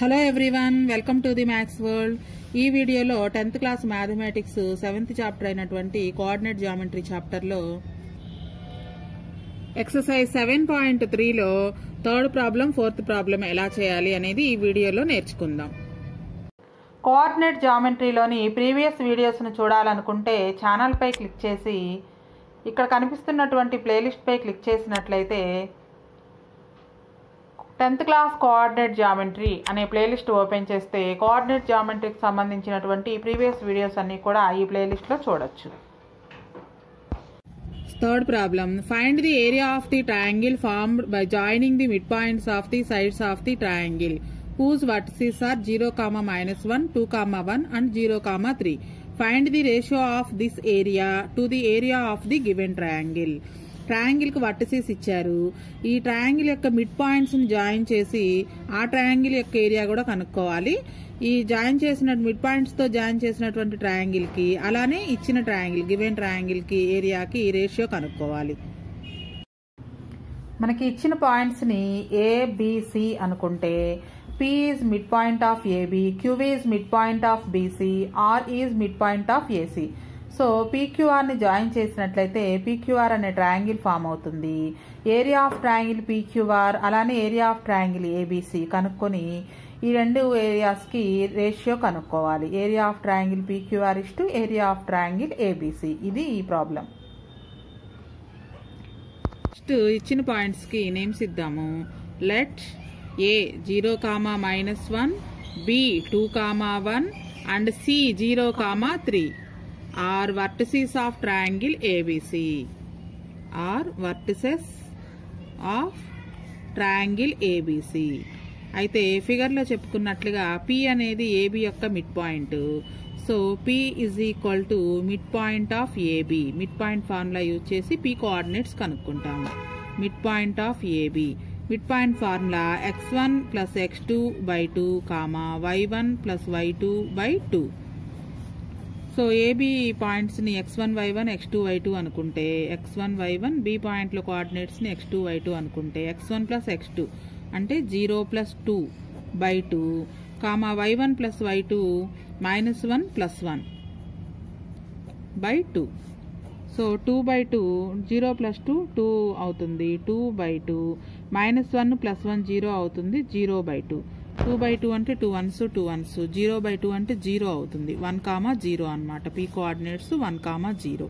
Hello everyone welcome to the maths world ఈ వీడియోలో tenth class mathematics seventh chapter అయినటువంటి coordinate geometry చాప్టర్లో exercise seven point త్రీలో third problem fourth problem ఎలా చేయాలి అనేది ఈ వీడియోలో నేర్చుకుందాం కోఆర్డినేట్ జామెట్రీలోని ప్రీవియస్ వీడియోస్ను చూడాలనుకుంటే ఛానల్పై క్లిక్ చేసి ఇక్కడ కనిపిస్తున్నటువంటి ప్లేలిస్ట్పై క్లిక్ చేసినట్లయితే టెన్త్ క్లాస్ కోఆర్డినేట్ జామెట్రీ అనే ప్లేలిస్ట్ ఓపెన్ చేస్తే కోఆర్డినేట్ జామెట్రీకి సంబంధించినటువంటి ప్రీవియస్ వీడియోస్ అన్నీ కూడా ఈ ప్లేలిస్ట్లో చూడొచ్చు third problem find the area of the triangle formed by joining the mid points of the sides of the triangle whose vertices are 0, minus 1, 2, 1 and 0, 3. Find the ratio of this area to the area of the given triangle. Triangle కి vertices ఇచ్చారు ఈ triangle యొక్క mid points ని join చేసి ఆ triangle యొక్క area కూడా కనుక్కోవాలి ఈ జాయిన్ చేసిన మిడ్ పాయింట్స్ తో జాయిన్ చేసినటువంటి ట్రయాంగిల్ కి అలానే ఇచ్చిన ట్రయాంగిల్ గివెన్ ట్రయాంగిల్ కి ఏరియాకి రేషియో కనుక్కోవాలి మనకి ఇచ్చిన పాయింట్స్ ని ఏబిసి అనుకుంటే P is midpoint of AB, Q is midpoint of BC, R is midpoint of AC. So పీక్యూఆర్ని జాయిన్ చేసినట్లయితే పీక్యూఆర్ అనే ట్రయాంగిల్ ఫామ్ అవుతుంది ఏరియా ఆఫ్ ట్రయాంగిల్ పీక్యూఆర్ అలానే ఏరియా ఆఫ్ ట్రయాంగిల్ ఏబీసీ కనుక్కొని ఈ రెండు ఏరియాస్కి రేషియో కనుక్కోవాలి area of triangle PQR is to area of triangle ABC ఇది ఈ ప్రాబ్లం నెక్స్ట్ ఇచ్చిన పాయింట్స్కి నేమ్స్ ఇద్దాము let A zero comma minus one B two comma one and C zero comma three are vertices of triangle ABC are vertices of triangle ABC అయితే ఫిగర్లో చెప్పుకున్నట్లుగా P అనేది AB యొక్క mid point so P is equal to mid point of AB mid point formula use చేసి P coordinates కనుక్కుంటాము mid point of AB mid point formula x one plus x two by two comma y one plus y two by two so AB పాయింట్స్ని x one y one x two y two అనుకుంటే x one y one B పాయింట్లో కోఆర్డినేట్స్ని x two y two అనుకుంటే x one plus x two అంటే zero plus two by two comma y one plus y two minus one plus one by two so two by two zero plus two two అవుతుంది two by two minus one plus one zero అవుతుంది zero by two two by two అంటే two ones two ones zero by two అంటే zero అవుతుంది one comma zero అనమాట P coordinates one comma zero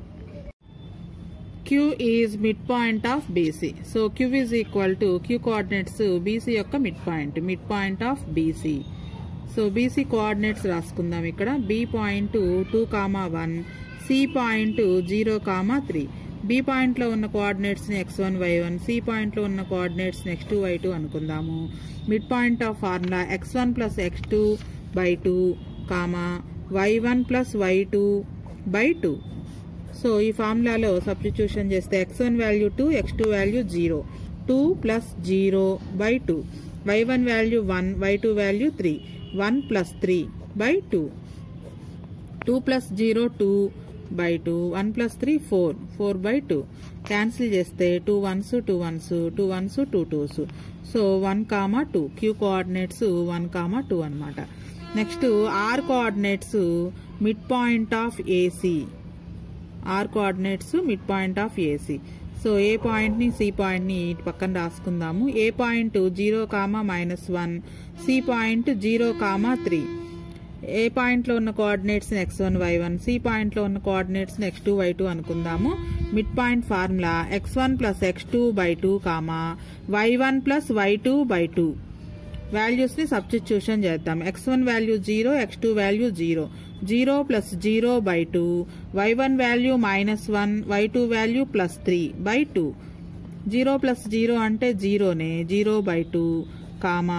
queue is mid point of BC so Q is equal to Q coordinates BC యొక్క mid point mid point of BC so BC coordinates రాసుకుందాం ఇక్కడ B point two comma one C point zero comma three B పాయింట్లో ఉన్న కోఆర్డినేట్స్ని x one y one C పాయింట్లో ఉన్న కోఆర్డినేట్స్ని x two y two అనుకుందాము mid point of formula x one plus x two by two comma y one plus y two by two so ఈ ఫార్ములాలో substitution చేస్తే x one value two x two value zero two plus zero by two y one value one y two value three one plus three by two two plus zero two by two one plus three four four by two cancel చేస్తే two ones two ones two ones two twos so one comma two Q coordinates one comma two అనమాట next R coordinates mid point of AC R coordinates mid point of AC so A పాయింట్ని C పాయింట్ని ఇటు పక్కన రాసుకుందాము A point zero comma minus one C point zero comma three A పాయింట్లో ఉన్న కోఆర్డినేట్స్ని x one y one C పాయింట్లో ఉన్న కోఆర్డినేట్స్ని ఎక్స్ టూ వై టూ అనుకుందాము mid point formula x one plus x two by two comma y one plus y two by two వాల్యూస్ని substitution చేద్దాం x one value zero X two value zero zero plus zero by two y one value minus one y two value plus three by two zero plus zero అంటే జీరోనే zero by two comma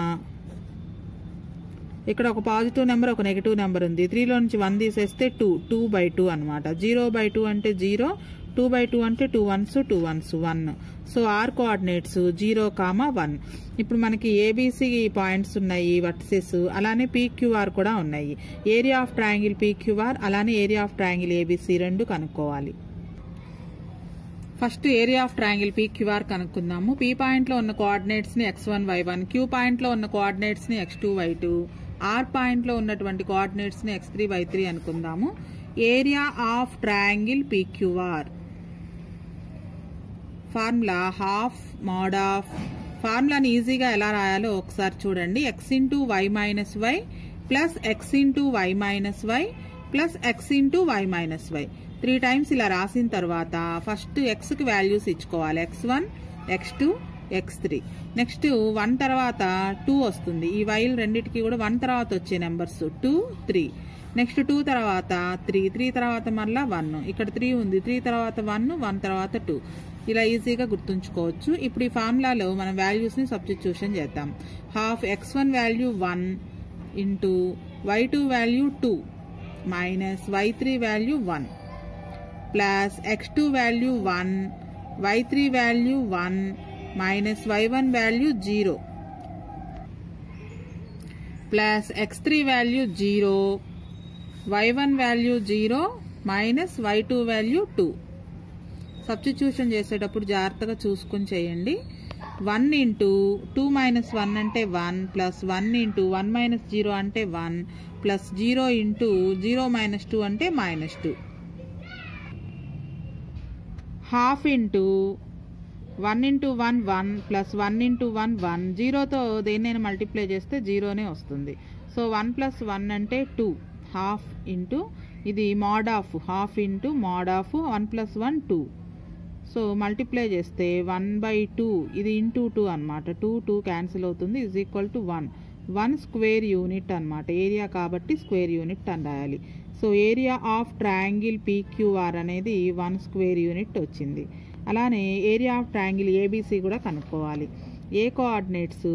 ఇక్కడ ఒక positive number ఒక negative number ఉంది త్రీలో నుంచి one తీసేస్తే two two by two అనమాట జీరో బై టూ అంటే జీరో టూ బై టూ అంటే two ones two ones one so R coordinates zero comma one ఇప్పుడు మనకి ఏబీసీ పాయింట్స్ ఉన్నాయి వర్టిసెస్ అలానే పీక్యూఆర్ కూడా ఉన్నాయి ఏరియా ఆఫ్ ట్రయాంగిల్ పీక్యూఆర్ అలానే ఏరియా ఆఫ్ ట్రయాంగిల్ ఏబీసీ రెండు కనుక్కోవాలి first area of triangle P QR కనుక్కుందాము పీ పాయింట్ లో ఉన్న కోఆర్డినేట్స్ ని x one y one Q point లో ఉన్న కోఆర్డినేట్స్ ని x two y two R point లో ఉన్నటువంటి కోఆర్డినేట్స్ ని ఎక్స్ త్రీ వై త్రీ అనుకుందాము area of triangle P QR formula half mod of ఫార్ములాని ఈజీగా ఎలా రాయాలో ఒకసారి చూడండి x into y minus y plus x into y minus y plus x into y minus y three times ఇలా రాసిన తర్వాత ఫస్ట్ ఎక్స్ కి వాల్యూస్ ఇచ్చుకోవాలి x one x two x three next one తర్వాత టూ వస్తుంది ఈ వైల్ రెండింటికి కూడా వన్ తర్వాత వచ్చే numbers two three next two తర్వాత త్రీ త్రీ తర్వాత మళ్ళా వన్ ఇక్కడ త్రీ ఉంది త్రీ తర్వాత వన్ వన్ తర్వాత టూ ఇలా ఈజీగా గుర్తుంచుకోవచ్చు ఇప్పుడు ఈ ఫార్ములాలో మనం వాల్యూస్ ని సబ్స్టిట్యూషన్ చేద్దాం half x one value one into y two value two minus y three value one plus x two value one y three value one minus y one value zero plus x three value zero y one value zero minus y two value two substitution చేసేటప్పుడు జాగ్రత్తగా చూసుకుని చేయండి one into two minus one అంటే one plus one into one minus zero అంటే one plus zero into zero minus two అంటే minus two half into one into one one plus one into one one జీరోతో దేన్నైనా multiply చేస్తే జీరోనే వస్తుంది so one plus one అంటే two half into ఇది mod of half into mod of one plus one two so multiply చేస్తే one by two ఇది into two అనమాట టూ టూ క్యాన్సిల్ అవుతుంది is equal to one one square unit అనమాట area కాబట్టి square unit అని రాయాలి so area of triangle PQR అనేది one square unit వచ్చింది అలానే ఏరియా ఆఫ్ ట్రయాంగిల్ ఏబీసీ కూడా కనుక్కోవాలి A coordinates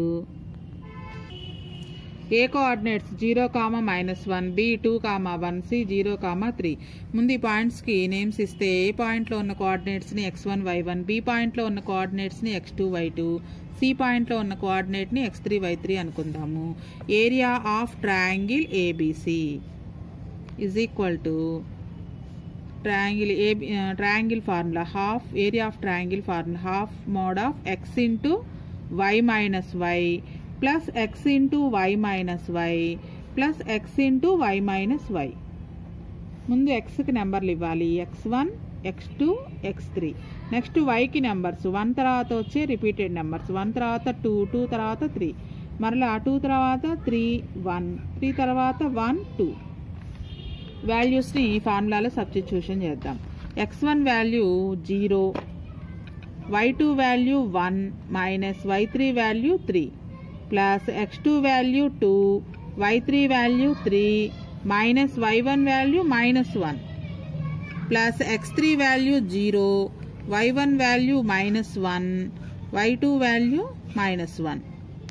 A coordinates zero comma minus one B two comma one C zero comma three ముందు ఈ పాయింట్స్కి నేమ్స్ ఇస్తే ఏ పాయింట్లో ఉన్న కోఆర్డినేట్స్ని x one y one B పాయింట్లో ఉన్న కోఆర్డినేట్స్ని x two y two C పాయింట్లో ఉన్న కోఆర్డినేట్ని ఎక్స్ త్రీ వై త్రీ అనుకుందాము area of triangle ABC is equal to triangle ఏ triangle formula half area of triangle formula half mod of x into y minus y plus x into y minus y plus x into y minus y ముందు ఎక్స్కి నెంబర్లు ఇవ్వాలి x one x two x three next వైకి numbers one తర్వాత వచ్చే repeated numbers one తర్వాత two two తర్వాత three మరలా టూ తర్వాత త్రీ వన్ త్రీ తర్వాత వన్ టూ వాల్యూస్ని ఈ ఫార్ములాలో సబ్స్టిట్యూషన్ చేద్దాం x one value zero y two value one minus y three value three plus x two value two y three value three minus y one value minus one plus x three value zero y one value minus one y two value minus one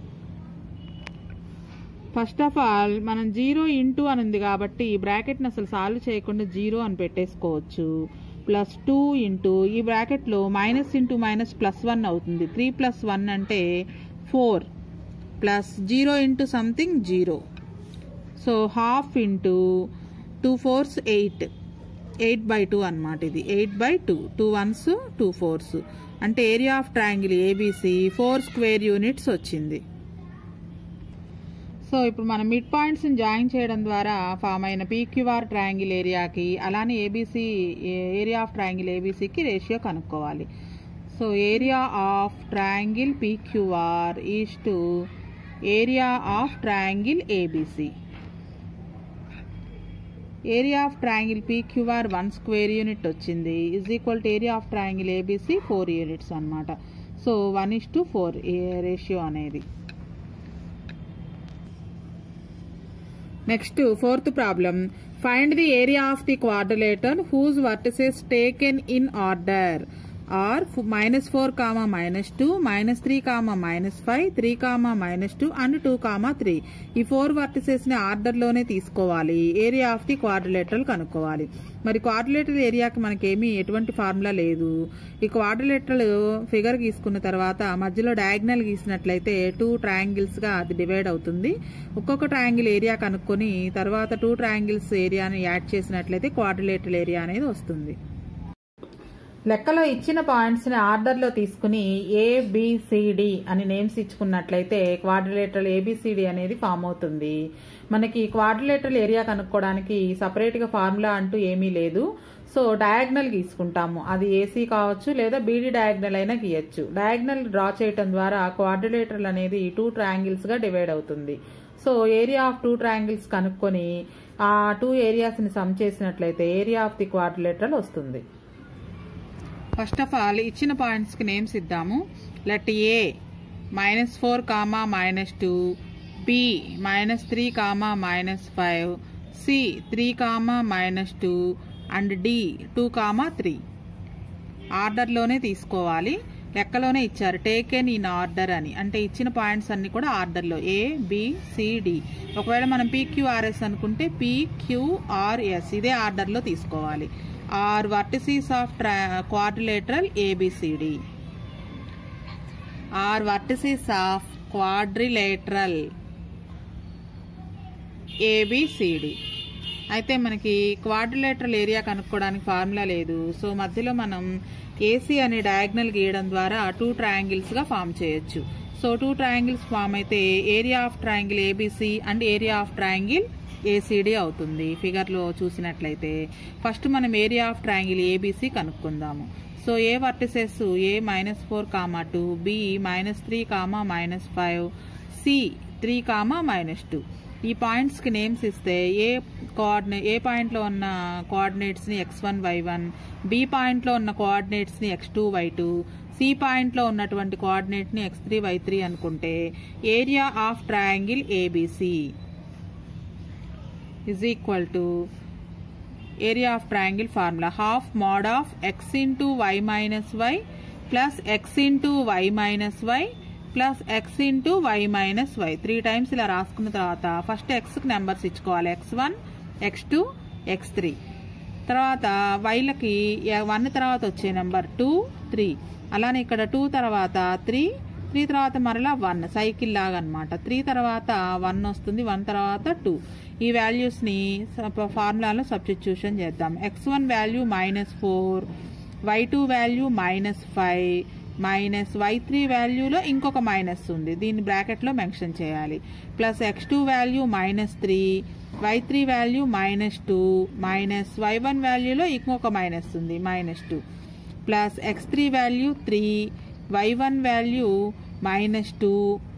first of all మనం zero into అని ఉంది కాబట్టి ఈ బ్రాకెట్ని అసలు solve చేయకుండా zero అని పెట్టేసుకోవచ్చు plus two into ఈ బ్రాకెట్లో minus into minus plus one అవుతుంది త్రీ ప్లస్ వన్ అంటే four plus zero into something zero so half into two fours eight eight by two అనమాట ఇది eight by two two ones two fours అంటే area of triangle ABC four square units వచ్చింది so ఇప్పుడు మనం mid పాయింట్స్ని join చేయడం ద్వారా form అయిన పీక్యూఆర్ ట్రయాంగిల్ ఏరియాకి అలానే ఏబీసీ ఏరియా ఆఫ్ ట్రయాంగిల్ ఏబీసీకి రేషియో కనుక్కోవాలి so area of triangle PQR is to area of triangle ABC area of triangle PQR one square unit వచ్చింది is equal to area of triangle ABC four units అనమాట so one is to four ratio అనేది next fourth problem find the area of the quadrilateral whose vertices taken in order are minus four comma minus two minus three comma minus five three comma minus two and two comma three ఈ four vertices ని order లోనే తీసుకోవాలి area of the quadrilateral కనుక్కోవాలి మరి quadrilateral ఏరియాకి మనకేమీ ఎటువంటి formula లేదు ఈ క్వాడ్రిలేటరల్ ఫిగర్ గీసుకున్న తర్వాత మధ్యలో డయాగ్నల్ గీసినట్లయితే టూ ట్రయాంగిల్స్ గా అది డివైడ్ అవుతుంది ఒక్కొక్క ట్రయాంగిల్ ఏరియా కనుక్కొని తర్వాత టూ ట్రయాంగిల్స్ ఏరియాని యాడ్ చేసినట్లయితే క్వాడ్రిలేటరల్ ఏరియా అనేది వస్తుంది లెక్కలో ఇచ్చిన పాయింట్స్ని ఆర్డర్లో తీసుకుని ఏబిసిడి అని నేమ్స్ ఇచ్చుకున్నట్లయితే క్వాడ్రిలేటరల్ ఏబిసిడి అనేది ఫామ్ అవుతుంది మనకి క్వాడ్రిలేటరల్ ఏరియా కనుక్కోవడానికి సపరేట్గా ఫార్ములా అంటూ ఏమీ లేదు సో డయాగ్నల్ గీసుకుంటాము అది ఏసీ కావచ్చు లేదా బీడీ డయాగ్నల్ అయినా గీయచ్చు డయాగ్నల్ డ్రా చేయటం ద్వారా క్వాడ్రిలేటరల్ అనేది టూ ట్రయాంగిల్స్గా డివైడ్ అవుతుంది so area of two triangles కనుక్కొని ఆ టూ ఏరియాస్ని సమ్ చేసినట్లయితే ఏరియా ఆఫ్ ది క్వాడ్రిలేటరల్ వస్తుంది ఫస్ట్ ఆఫ్ ఆల్ ఇచ్చిన పాయింట్స్కి నేమ్స్ ఇద్దాము let A minus four comma minus two B minus three comma minus five C three comma minus two and D two comma three ఆర్డర్లోనే తీసుకోవాలి లెక్కలోనే ఇచ్చారు taken in order అని అంటే ఇచ్చిన పాయింట్స్ అన్ని కూడా ఆర్డర్లో ఏ బి సి డి ఒకవేళ మనం పీక్యూఆర్ఎస్ అనుకుంటే పీక్యూఆర్ఎస్ ఇదే ఆర్డర్లో తీసుకోవాలి are vertices of quadrilateral ABCD are vertices of quadrilateral ABCD అయితే మనకి క్వాడ్రిలేటరల్ ఏరియా కనుక్కోవడానికి ఫార్ములా లేదు సో మధ్యలో మనం ఏసీ అనే డయాగ్నల్ గీయడం ద్వారా టూ ట్రయాంగిల్స్ గా ఫామ్ చేయొచ్చు సో టూ ట్రయాంగిల్స్ ఫామ్ అయితే area of triangle ABC and area of triangle ACD అవుతుంది ఫిగర్ లో చూసినట్లయితే ఫస్ట్ మనం ఏరియా ఆఫ్ ట్రయాంగిల్ ఏబిసి కనుక్కుందాము so A vertices A minus four comma two B minus three comma minus five C three comma minus two ఈ points కి names ఇస్తే A coordinate A point లో ఉన్న coordinates ని x one y one B point లో ఉన్న coordinates ని x two y two C point లో ఉన్నటువంటి కోఆర్డినేట్ ని ఎక్స్ త్రీ వై త్రీ అనుకుంటే area of triangle ABC is equal to area of triangle formula half mod of x into y minus y plus x into y minus y plus x into y minus y three times ఇలా రాసుకున్న తర్వాత first ఎక్స్కి numbers ఇచ్చుకోవాలి x one x two x three తర్వాత వైలకి one తర్వాత వచ్చే number two three అలానే ఇక్కడ టూ తర్వాత త్రీ త్రీ తర్వాత మరలా వన్ సైకిల్ లాగా అనమాట త్రీ తర్వాత వన్ వస్తుంది వన్ తర్వాత టూ ఈ వాల్యూస్ని ఫార్ములాలో సబ్స్టిట్యూషన్ చేద్దాం x one value minus four y two value minus five minus y three వాల్యూలో ఇంకొక మైనస్ ఉంది దీన్ని బ్రాకెట్లో మెన్షన్ చేయాలి plus x two value minus three y three value minus two minus y one వాల్యూలో ఇంకొక మైనస్ ఉంది minus two plus x three value three y one value minus two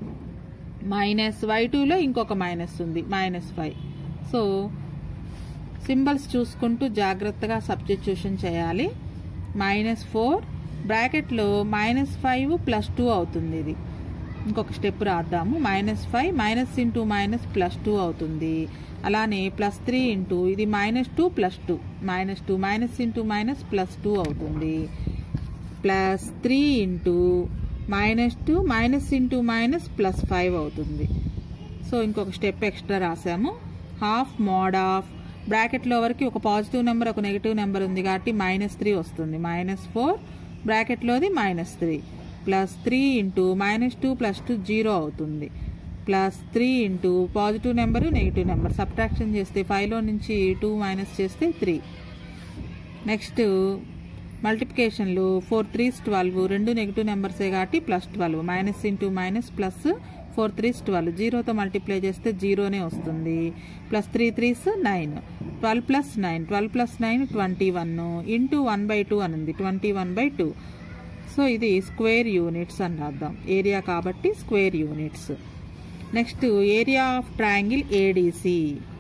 minus y టూలో ఇంకొక minus ఉంది minus five so symbols చూసుకుంటూ జాగ్రత్తగా substitution చేయాలి minus four బ్రాకెట్లో మైనస్ ఫైవ్ ప్లస్ టూ అవుతుంది ఇది ఇంకొక స్టెప్ రాద్దాము minus five minus into minus plus two అవుతుంది అలానే ప్లస్ త్రీ ఇంటూ ఇది minus two plus two minus two minus into minus plus two అవుతుంది plus three into minus two minus into minus plus five అవుతుంది so ఇంకొక step extra రాసాము half mod of బ్రాకెట్లో వరకు ఒక పాజిటివ్ నెంబర్ ఒక negative number ఉంది కాబట్టి మైనస్ త్రీ వస్తుంది మైనస్ ఫోర్ బ్రాకెట్లోది minus three plus three into minus two plus two zero అవుతుంది plus three into positive number negative number subtraction చేస్తే ఫైవ్లో నుంచి టూ మైనస్ చేస్తే త్రీ నెక్స్ట్ మల్టిప్లికేషన్లు ఫోర్ త్రీస్ ట్వెల్వ్ రెండు నెగిటివ్ నెంబర్సే కాబట్టి plus twelve minus into minus plus four threes twelve జీరోతో మల్టిప్లై చేస్తే జీరోనే వస్తుంది plus three threes nine twelve plus nine twelve plus nine twenty one into one by two అని ఉంది twenty one by two so ఇది square units అని రాద్దాం area కాబట్టి square units next area of triangle ADC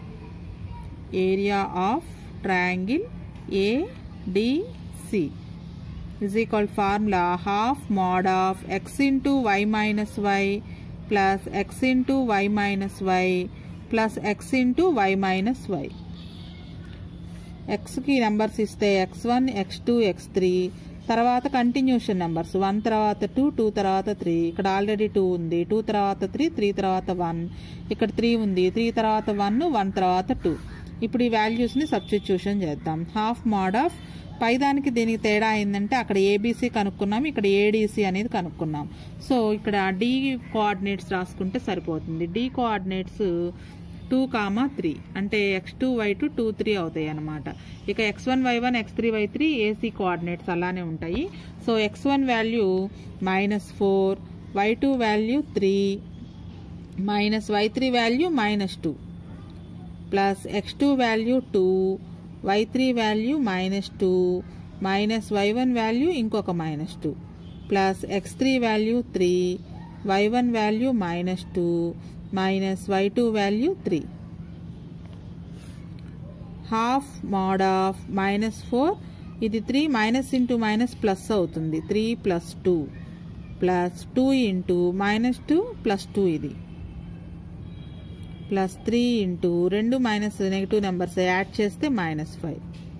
area of triangle ADC is equal formula half mod of x into y minus y plus x into y minus y plus x into y minus y ఎక్స్కి numbers ఇస్తే x one x two x three తర్వాత continuation numbers one తర్వాత two two తర్వాత three ఇక్కడ already two ఉంది two తర్వాత three three తర్వాత one ఇక్కడ త్రీ ఉంది త్రీ తర్వాత వన్ వన్ తర్వాత టూ ఇప్పుడు ఈ వాల్యూస్ని సబ్స్టిట్యూషన్ చేద్దాం హాఫ్ మోడ్ ఆఫ్ పైదానికి దీనికి తేడా అయిందంటే అక్కడ ఏబీసీ కనుక్కున్నాం ఇక్కడ ఏడీసీ అనేది కనుక్కున్నాం సో ఇక్కడ డి కోఆర్డినేట్స్ రాసుకుంటే సరిపోతుంది D coordinates two comma three అంటే x two y two two three అవుతాయి అనమాట ఇక x one y one x three y three AC coordinates అలానే ఉంటాయి so x one value minus four y two value three minus y three value minus two plus x two value two y three value minus two minus y one value ఇంకొక minus two plus x three value three y one value minus two minus y two value three half mod of minus four ఇది three minus into minus plus అవుతుంది three plus two plus two into minus two plus two ఇది plus three into రెండు minus negative numbers add చేస్తే minus five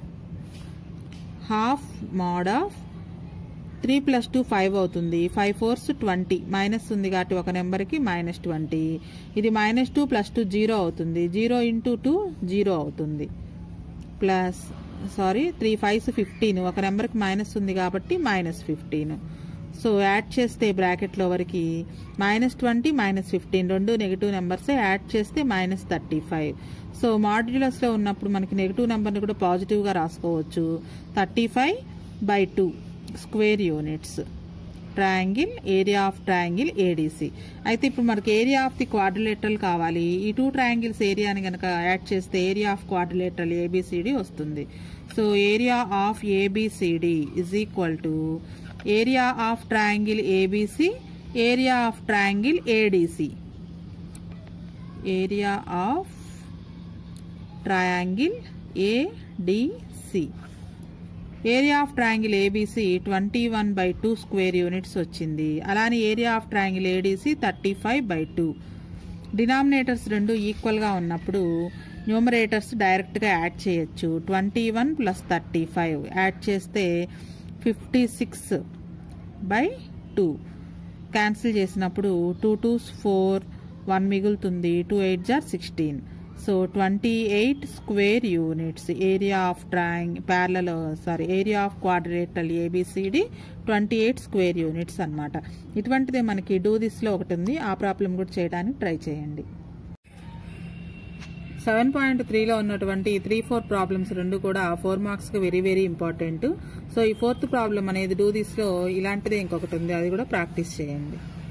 half mod of three plus two five అవుతుంది five fours twenty minus ఉంది కాబట్టి ఒక నెంబర్కి minus twenty ఇది minus two plus two zero అవుతుంది జీరో ఇంటూ టూ జీరో అవుతుంది plus sorry three fives fifteen ఒక నెంబర్కి మైనస్ ఉంది కాబట్టి మైనస్ ఫిఫ్టీన్ సో యాడ్ చేస్తే బ్రాకెట్లో వరకు మైనస్ ట్వంటీ మైనస్ ఫిఫ్టీన్ రెండు నెగిటివ్ నెంబర్స్ యాడ్ చేస్తే మైనస్ థర్టీ ఫైవ్ సో మాడ్యులస్లో ఉన్నప్పుడు మనకి నెగిటివ్ నెంబర్ని కూడా పాజిటివ్గా రాసుకోవచ్చు thirty five by two square units triangle area of triangle ADC అయితే ఇప్పుడు మనకి ఏరియా ఆఫ్ ది క్వాడ్రిలేటరల్ కావాలి ఈ టూ ట్రయాంగిల్స్ ఏరియాని కనుక యాడ్ చేస్తే ఏరియా ఆఫ్ క్వాడ్రిలేటరల్ ఏబిసిడి వస్తుంది so area of ABCD is equal to area of triangle ABC area of triangle ADC area of triangle ADC area of triangle ABC twenty one by two square units వచ్చింది అలానే area of triangle ADC thirty five by two denominators రెండు ఈక్వల్గా ఉన్నప్పుడు numerators డైరెక్ట్గా add చేయొచ్చు twenty one plus thirty five add చేస్తే fifty six by two cancel చేసినప్పుడు two twos four one మిగులుతుంది టూ ఎయిట్ జార్ sixteen so twenty eight square units area of triangle ప్యారల sorry area of quadrilateral ABCD twenty eight square units అనమాట ఇటువంటిదే మనకి do దిస్లో ఒకటి ఉంది ఆ ప్రాబ్లం కూడా చేయడానికి ట్రై చేయండి సెవెన్ పాయింట్ త్రీలో ఉన్నటువంటి త్రీ ఫోర్ ప్రాబ్లమ్స్ రెండు కూడా ఫోర్ మార్క్స్కి వెరీ వెరీ ఇంపార్టెంట్ సో ఈ ఫోర్త్ ప్రాబ్లం అనేది డూ దిస్లో ఇలాంటిదే ఇంకొకటి ఉంది అది కూడా ప్రాక్టీస్ చేయండి